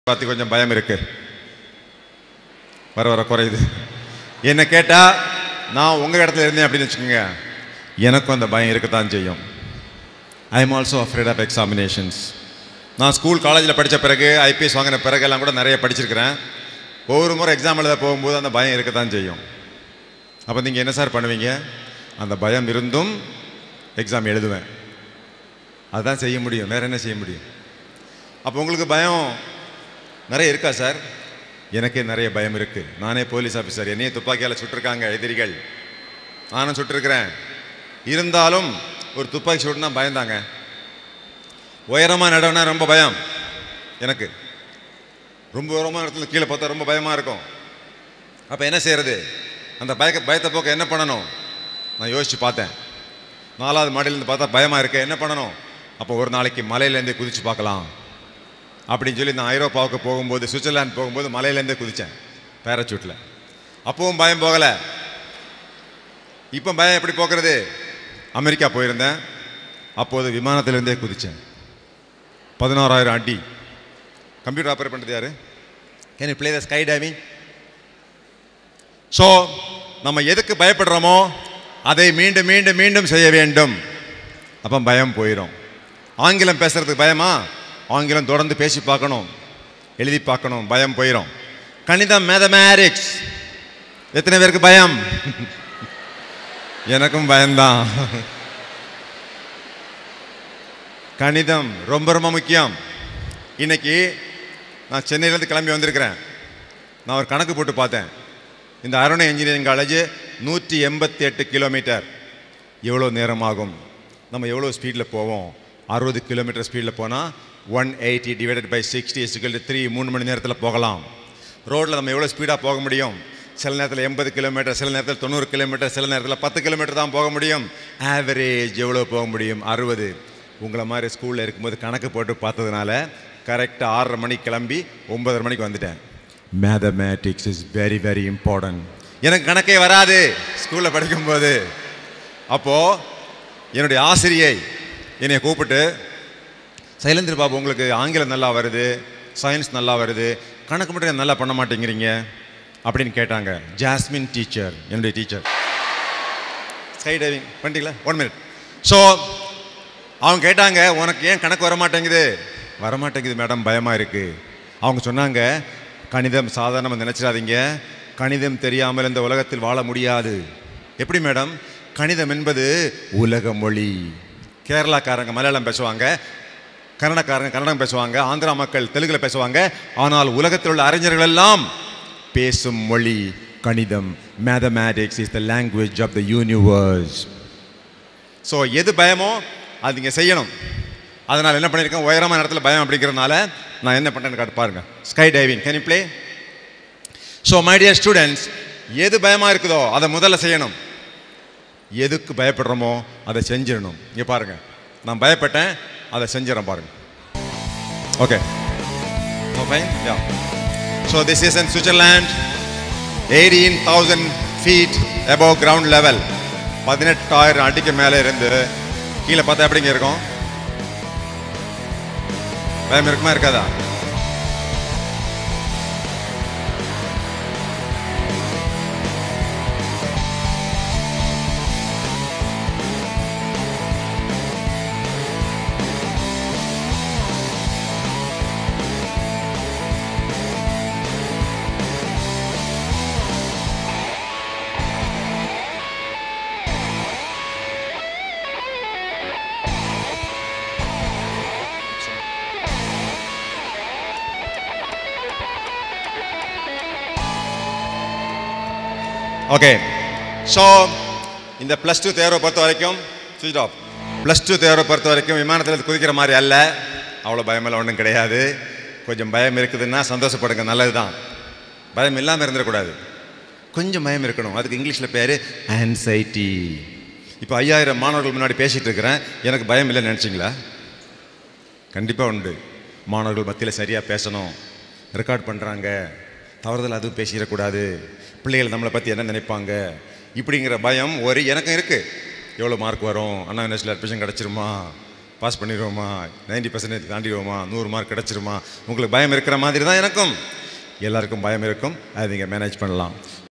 பார்த்து கொஞ்சம் பயம் இருக்கு வர வர குறையுது என்ன கேட்டால் நான் உங்கள் இடத்துல இருந்தேன் அப்படின்னு வச்சுக்கோங்க எனக்கும் அந்த பயம் இருக்கத்தான் செய்யும் I am also afraid of examinations நான் ஸ்கூல் காலேஜில் படித்த பிறகு ஐபிஎஸ் வாங்கின பிறகு எல்லாம் கூட நிறைய படிச்சிருக்கிறேன் ஒவ்வொரு முறை எக்ஸாம் எழுத போகும்போது அந்த பயம் இருக்கத்தான் செய்யும் அப்போ நீங்கள் என்ன சார் பண்ணுவீங்க அந்த பயம் இருந்தும் எக்ஸாம் எழுதுவேன் அதுதான் செய்ய முடியும் வேறு என்ன செய்ய முடியும் அப்போ உங்களுக்கு பயம் நிறைய இருக்கா சார் எனக்கே நிறைய பயம் இருக்குது நானே போலீஸ் ஆஃபீஸர் என்னையே துப்பாக்கியால் சுட்டிருக்காங்க எதிரிகள் நானும் சுட்டிருக்கிறேன் இருந்தாலும் ஒரு துப்பாக்கி சூடுனா பயந்தாங்க உயரமாக நடவுனா ரொம்ப பயம் எனக்கு ரொம்ப உயரமான இடத்துல கீழே பார்த்தா ரொம்ப பயமாக இருக்கும் அப்போ என்ன செய்யறது அந்த பயக்க பயத்தை போக்க என்ன பண்ணணும் நான் யோசித்து பார்த்தேன் நாலாவது மாடியிலேருந்து பார்த்தா பயமாக இருக்கு என்ன பண்ணணும் அப்போ ஒரு நாளைக்கு மலையிலேருந்தே குதிச்சு பார்க்கலாம் அப்படின்னு சொல்லி நான் ஐரோப்பாவுக்கு போகும்போது சுவிட்சர்லாந்து போகும்போது மலையிலேருந்தே குதித்தேன் பேராசூட்டில் அப்பவும் பயம் போகலை இப்போ பயம் எப்படி போக்குறது அமெரிக்கா போயிருந்தேன் அப்போது விமானத்திலேருந்தே குதித்தேன் பதினோராயிரம் அடி கம்ப்யூட்டர் ஆப்ரேட் பண்ணுறது யாரு can you play the sky diving so நம்ம எதுக்கு பயப்படுறோமோ அதை மீண்டும் மீண்டும் மீண்டும் செய்ய வேண்டும் அப்போ பயம் போயிடும் ஆங்கிலம் பேசுறதுக்கு பயமா ஆங்கிலம் தொடர்ந்து பேசி பார்க்கணும் எழுதி பார்க்கணும் பயம் போயிடும் கணிதம் மேத்தமேட்டிக்ஸ் எத்தனை பேருக்கு பயம் எனக்கும் பயம்தான் கணிதம் ரொம்ப ரொம்ப முக்கியம் இன்னைக்கு நான் சென்னையிலேருந்து கிளம்பி வந்திருக்கிறேன் நான் ஒரு கணக்கு போட்டு பார்த்தேன் இந்த அருணை இன்ஜினியரிங் காலேஜ் நூற்றி எண்பத்தி எட்டு கிலோமீட்டர் எவ்வளோ நேரமாகும் நம்ம எவ்வளோ ஸ்பீடில் போவோம் அறுபது கிலோமீட்டர் ஸ்பீடில் போனால் one eighty divided by sixty சிக்கல் த்ரீ மூணு மணி நேரத்தில் போகலாம் ரோட்டில் நம்ம எவ்வளோ ஸ்பீடாக போக முடியும் சில நேரத்தில் எண்பது கிலோமீட்டர் சில நேரத்தில் தொண்ணூறு கிலோமீட்டர் சில நேரத்தில் பத்து கிலோமீட்டர் தான் போக முடியும் ஆவரேஜ் எவ்வளோ போக முடியும் அறுபது உங்களை மாதிரி ஸ்கூலில் இருக்கும்போது கணக்கு போட்டு பார்த்ததுனால கரெக்டாக ஆறரை மணிக்கு கிளம்பி ஒன்பதரை மணிக்கு வந்துட்டேன் mathematics is very very important எனக்கு கணக்கே வராது ஸ்கூலில் படிக்கும்போது அப்போது என்னுடைய ஆசிரியை என்னை கூப்பிட்டு சைலேந்திர பாபு உங்களுக்கு ஆங்கிலம் நல்லா வருது சயின்ஸ் நல்லா வருது கணக்கு மட்டும் ஏன் நல்லா பண்ண மாட்டேங்கிறீங்க அப்படின்னு கேட்டாங்க ஜாஸ்மின் டீச்சர் என்னுடைய டீச்சர் ஸ்கை டைவிங் பண்ணிட்டீங்களா ஒன் மினிட் ஸோ அவங்க கேட்டாங்க உனக்கு ஏன் கணக்கு வர மாட்டேங்குது வர மாட்டேங்குது மேடம் பயமாக இருக்குது அவங்க சொன்னாங்க கணிதம் சாதாரணமாக நினச்சிடாதீங்க கணிதம் தெரியாமல் இந்த உலகத்தில் வாழ முடியாது எப்படி மேடம் கணிதம் என்பது உலக மொழி கேரளாக்காரங்க மலையாளம் பேசுவாங்க கன்னடக்காரங்க கன்னடம் பேசுவாங்க ஆந்திரா மக்கள் தெலுங்குல பேசுவாங்க ஆனால் உலகத்தில் உள்ள அறிஞர்கள் எல்லாம் பேசும் மொழி கணிதம் mathematics is the language of the universe so எது பயமோ அது இங்கே செய்யணும் அதனால் என்ன பண்ணியிருக்கேன் உயரமான இடத்துல பயம் அப்படிங்கிறதுனால நான் என்ன பண்ணுறேன்னு காட்டு பாருங்க sky diving can you play so my dear students எது பயமாக இருக்குதோ அதை முதல்ல செய்யணும் எதுக்கு பயப்படுறோமோ அதை செஞ்சிடணும் இங்கே பாருங்க நான் பயப்பட்டேன் அதை செஞ்சிடறேன் பாருங்க okay fine ya so this is in Switzerland eighteen thousand feet above ground level பதினெட்டாயிரம் அடிக்கு மேலே இருந்து கீழே பார்த்தா எப்படிங்க இருக்கும் பயம் இருக்குமா இருக்காதா ஓகே ஸோ இந்த ப்ளஸ் டூ தேர்வை பொறுத்த வரைக்கும் சுவிச் ஆஃப் ப்ளஸ் டூ தேர்வை பொறுத்த வரைக்கும் விமானத்தில் குதிக்கிற மாதிரி அல்ல அவ்வளோ பயமெல்லாம் ஒன்றும் கிடையாது கொஞ்சம் பயம் இருக்குதுன்னா சந்தோஷப்படுங்க நல்லது தான் பயம் இல்லாமல் இருந்துடக்கூடாது கொஞ்சம் பயம் இருக்கணும் அதுக்கு இங்கிலீஷில் பேர் ஆன்சைட்டி இப்போ ஐயாயிரம் மாணவர்கள் முன்னாடி பேசிகிட்டு இருக்கிறேன் எனக்கு பயம் இல்லைன்னு நினச்சிங்களா கண்டிப்பாக உண்டு மாணவர்கள் மத்தியில் சரியாக பேசணும் ரெக்கார்ட் பண்ணுறாங்க தவறுதல் அதுவும் பேசிடக்கூடாது பிள்ளைகள் நம்மளை பற்றி என்ன நினைப்பாங்க இப்படிங்கிற பயம் ஒரு எனக்கும் இருக்குது எவ்வளோ மார்க் வரும் அண்ணா யூனிவர்சிட்டியில் அட்மிஷன் கிடச்சிருமா பாஸ் பண்ணிடுவோமா நைன்டி பர்சன்டேஜ் தாண்டிடுவோமா நூறு மார்க் கிடச்சிருமா உங்களுக்கு பயம் இருக்கிற மாதிரி தான் எனக்கும் எல்லாருக்கும் பயம் இருக்கும் அதை நீங்கள் மேனேஜ் பண்ணலாம்